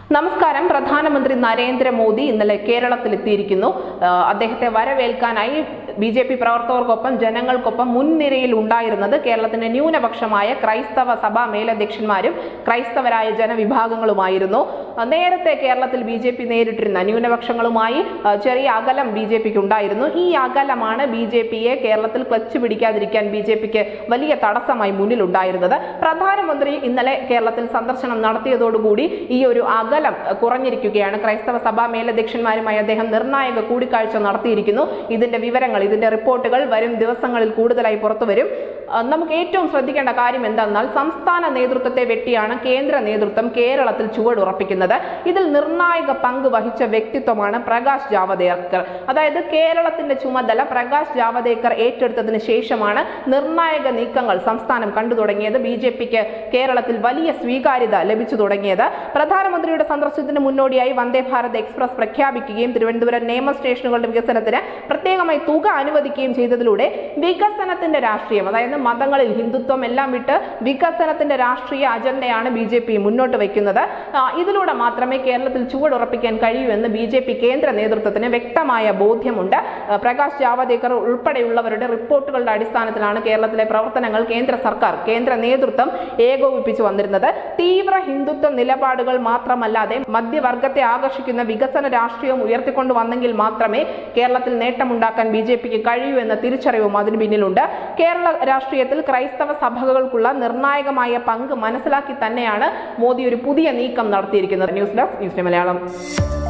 നമസ്കാരം പ്രധാനമന്ത്രി നരേന്ദ്രമോദി ഇന്നലെ കേരളത്തിലെത്തിയിരിക്കുന്നു ആ, അദ്ദേഹത്തെ വരവേൽക്കാനായി ബി ജെ പി പ്രവർത്തകർക്കൊപ്പം ജനങ്ങൾക്കൊപ്പം മുൻനിരയിൽ ഉണ്ടായിരുന്നത് കേരളത്തിന്റെ ന്യൂനപക്ഷമായ ക്രൈസ്തവ സഭാ മേലധ്യക്ഷന്മാരും ക്രൈസ്തവരായ ജനവിഭാഗങ്ങളുമായിരുന്നു ആ, നേരത്തെ കേരളത്തിൽ ബി ജെ പി നേരിട്ടിരുന്ന ന്യൂനപക്ഷങ്ങളുമായി ആ, ചെറിയ അകലം ബി ജെ പിക്ക് ഉണ്ടായിരുന്നു ഈ അകലമാണ് ബി ജെ പിയെ കേരളത്തിൽ ക്ലച്ച് പിടിക്കാതിരിക്കാൻ ബി ജെ പിക്ക് വലിയ തടസ്സമായി മുന്നിലുണ്ടായിരുന്നത് പ്രധാനമന്ത്രി ഇന്നലെ കേരളത്തിൽ സന്ദർശനം നടത്തിയതോടുകൂടി ഈ ഒരു അകലം അഹ്, കുറഞ്ഞിരിക്കുകയാണ് ക്രൈസ്തവ സഭാ മേലധ്യക്ഷന്മാരുമായി അദ്ദേഹം നിർണായക കൂടിക്കാഴ്ച നടത്തിയിരിക്കുന്നു ഇതിന്റെ വിവരങ്ങൾ ഇതിന്റെ റിപ്പോർട്ടുകൾ വരും ദിവസങ്ങളിൽ കൂടുതലായി പുറത്തുവരും അഹ്, നമുക്ക് ഏറ്റവും ശ്രദ്ധിക്കേണ്ട കാര്യം എന്തെന്നാൽ സംസ്ഥാന നേതൃത്വത്തെ വെട്ടിയാണ് കേന്ദ്ര നേതൃത്വം കേരളത്തിൽ ചുവടുറപ്പിക്കുന്നത് ഇതിൽ നിർണായക പങ്ക് വഹിച്ച വ്യക്തിത്വമാണ് പ്രകാശ് ജാവദേക്കർ അതായത് കേരളത്തിന്റെ ചുമതല പ്രകാശ് ജാവദേക്കർ ഏറ്റെടുത്തതിന് ശേഷമാണ് നിർണായക നീക്കങ്ങൾ സംസ്ഥാനം കണ്ടു തുടങ്ങിയത് ബി ജെ പിക്ക് കേരളത്തിൽ വലിയ സ്വീകാര്യത ലഭിച്ചു തുടങ്ങിയത് പ്രധാനമന്ത്രിയുടെ സന്ദർശനത്തിന് മുന്നോടിയായി വന്ദേ ഭാരത് എക്സ്പ്രസ് പ്രഖ്യാപിക്കുകയും തിരുവനന്തപുരം നിയമ സ്റ്റേഷനുകളുടെ വികസനത്തിന് പ്രത്യേകമായി തുക അനുവദിക്കുകയും ചെയ്തതിലൂടെ വികസനത്തിന്റെ രാഷ്ട്രീയം അതായത് മതങ്ങളിൽ ഹിന്ദുത്വം എല്ലാം വിട്ട് വികസനത്തിന്റെ രാഷ്ട്രീയ അജണ്ടയാണ് ബി ജെ പി മുന്നോട്ട് വയ്ക്കുന്നത് ആ, ഇതിലൂടെ മാത്രമേ കേരളത്തിൽ ചുവടുറപ്പിക്കാൻ കഴിയൂ എന്ന് ബി ജെ പി കേന്ദ്ര നേതൃത്വത്തിന് വ്യക്തമായ ബോധ്യമുണ്ട് ആ, പ്രകാശ് ജാവദേക്കർ ഉൾപ്പെടെയുള്ളവരുടെ റിപ്പോർട്ടുകളുടെ അടിസ്ഥാനത്തിലാണ് കേരളത്തിലെ പ്രവർത്തനങ്ങൾ കേന്ദ്ര സർക്കാർ കേന്ദ്ര നേതൃത്വം ഏകോപിപ്പിച്ചു വന്നിരുന്നത് തീവ്ര ഹിന്ദുത്വ നിലപാടുകൾ മാത്രമല്ലാതെ മധ്യവർഗത്തെ ആകർഷിക്കുന്ന വികസന രാഷ്ട്രീയം ഉയർത്തിക്കൊണ്ടു വന്നെങ്കിൽ മാത്രമേ കേരളത്തിൽ നേട്ടമുണ്ടാക്കാൻ ബി ജെ പിക്ക് കഴിയൂ എന്ന തിരിച്ചറിവും അതിന് പിന്നിലുണ്ട് കേരള രാഷ്ട്രീയത്തിൽ ക്രൈസ്തവ സഭകൾക്കുള്ള നിർണായകമായ പങ്ക് മനസ്സിലാക്കി തന്നെയാണ് മോദി ഒരു പുതിയ നീക്കം നടത്തിയിരിക്കുന്നത് news desk news day Malayalam